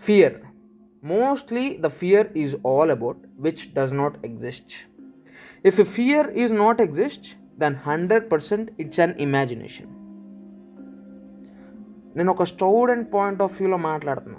Fear mostly the fear is all about which does not exist if a fear is not exist then hundred percent it's an imagination నేను ఒక student point of వ్యూలో మాట్లాడుతున్నా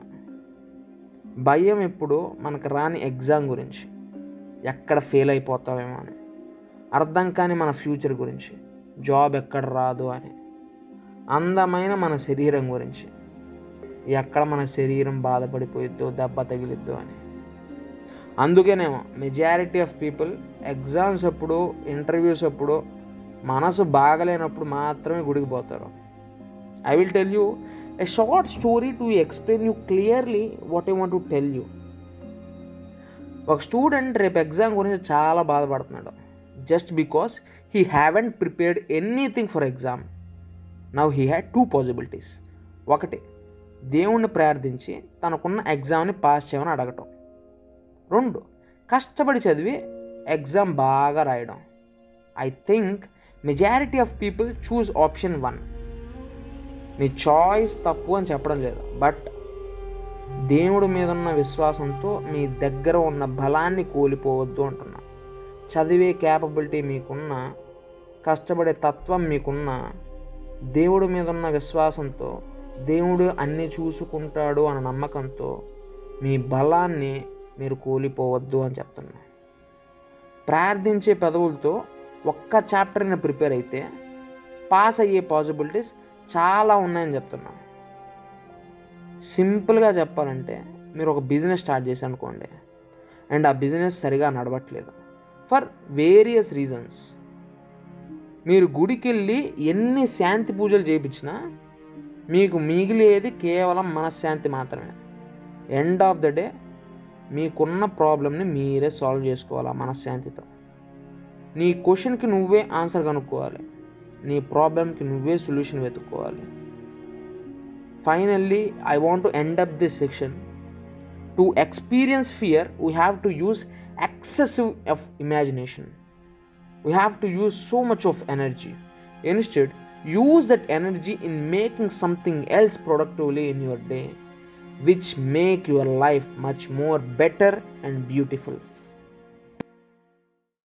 భయం ఇప్పుడు మనకు రాని exam గురించి ఎక్కడ ఫెయిల్ అయిపోతావేమో అని అర్థం కాని మన ఫ్యూచర్ గురించి జాబ్ ఎక్కడ రాదు అని అందమైన మన శరీరం గురించి ఎక్కడ మన శరీరం బాధపడిపోయిద్దో దెబ్బ తగిలిద్దో అని అందుకేనేమో మెజారిటీ ఆఫ్ పీపుల్ ఎగ్జామ్స్ అప్పుడు ఇంటర్వ్యూస్ అప్పుడు మనసు బాగలేనప్పుడు మాత్రమే గుడికి పోతారు I will tell you a short story to explain you clearly what I want to tell you ఒక స్టూడెంట్ రేపు ఎగ్జామ్ గురించి చాలా బాధపడుతున్నాడు just because he haven't prepared anything for exam now he had two possibilities ఒకటి దేవుణ్ణి ప్రార్థించి తనకున్న ఎగ్జామ్ని pass చేయమని అడగటం రెండు కష్టపడి చదివి ఎగ్జామ్ బాగా రాయడం I think majority of people choose option one మీ చాయిస్ తప్పు అని చెప్పడం లేదు బట్ దేవుడి మీద ఉన్న విశ్వాసంతో మీ దగ్గర ఉన్న బలాన్ని కోల్పోవద్దు అంటున్నా చదివే క్యాపబిలిటీ మీకున్న కష్టపడే తత్వం మీకున్న దేవుడి మీద ఉన్న విశ్వాసంతో దేవుడు అన్నీ చూసుకుంటాడు అన్న నమ్మకంతో మీ బలాన్ని మీరు కూలిపోవద్దు అని చెప్తున్నా ప్రార్థించే పెదవులతో ఒక్క చాప్టర్ని ప్రిపేర్ అయితే పాస్ అయ్యే పాసిబిలిటీస్ చాలా ఉన్నాయని చెప్తున్నా సింపుల్గా చెప్పాలంటే మీరు ఒక బిజినెస్ స్టార్ట్ చేసి అనుకోండి అండ్ ఆ బిజినెస్ సరిగా నడవట్లేదు ఫర్ వేరియస్ రీజన్స్ మీరు గుడికి వెళ్ళి ఎన్ని శాంతి పూజలు చేయించినా మీకు మిగిలేది కేవలం మనశ్శాంతి మాత్రమే ఎండ్ ఆఫ్ ద డే మీకున్న ప్రాబ్లమ్ని మీరే సాల్వ్ చేసుకోవాలి ఆ మనశ్శాంతితో నీ క్వశ్చన్కి నువ్వే ఆన్సర్ కనుక్కోవాలి నీ ప్రాబ్లంకి నువ్వే సొల్యూషన్ వెతుక్కోవాలి finally I want to end up this section to experience fear we have to use excessive of imagination we have to use so much of energy. Instead, use that energy in making something else productively in your day, which make your life much more better and beautiful.